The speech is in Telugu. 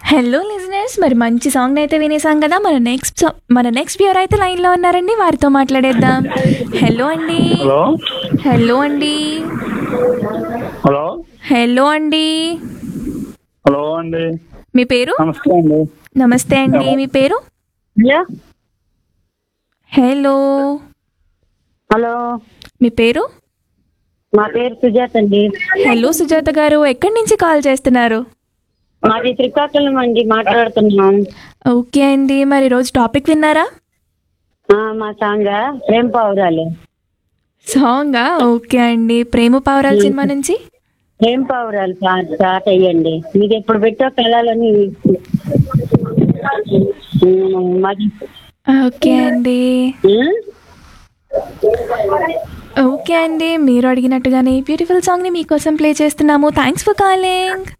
హలో లిజనర్స్ మరి మంచి సాంగ్ అయితే వినేసాం కదా మన నెక్స్ట్ మన నెక్స్ట్ వ్యూర్ అయితే లైన్లో ఉన్నారండి వారితో మాట్లాడేద్దాం హలో అండి హలో హలో అండి హలో హలో అండి హలో అండి మీ పేరు నమస్తే అండి నమస్తే అండి మీ పేరు హలో హలో హలో మీ పేరు మా పేరు సుజాత అండి హలో సుజాత గారు ఎక్కడి నుంచి కాల్ చేస్తున్నారు మాది శ్రీకాకుళం అండి మాట్లాడుతున్నాం ఓకే అండి మరి రోజు టాపిక్ విన్నారా ఆ, మా సాంగ్ ప్రేమ పావురాలు సాంగా ఓకే అండి ప్రేమ పావురాల సినిమా నుంచి ప్రేమ పావురాలు స్టా- స్టార్ట్ అయ్యండి మీకు ఎప్పుడు పెట్టో కళాలని ఉమ్, మాది ఓకే అండి ఉమ్, ఓకే అండి మీరు అడిగినట్టుగానే బ్యూటిఫుల్ సాంగ్ని మీకోసం ప్లే చేస్తున్నాము థ్యాంక్స్ ఫర్ కాలింగ్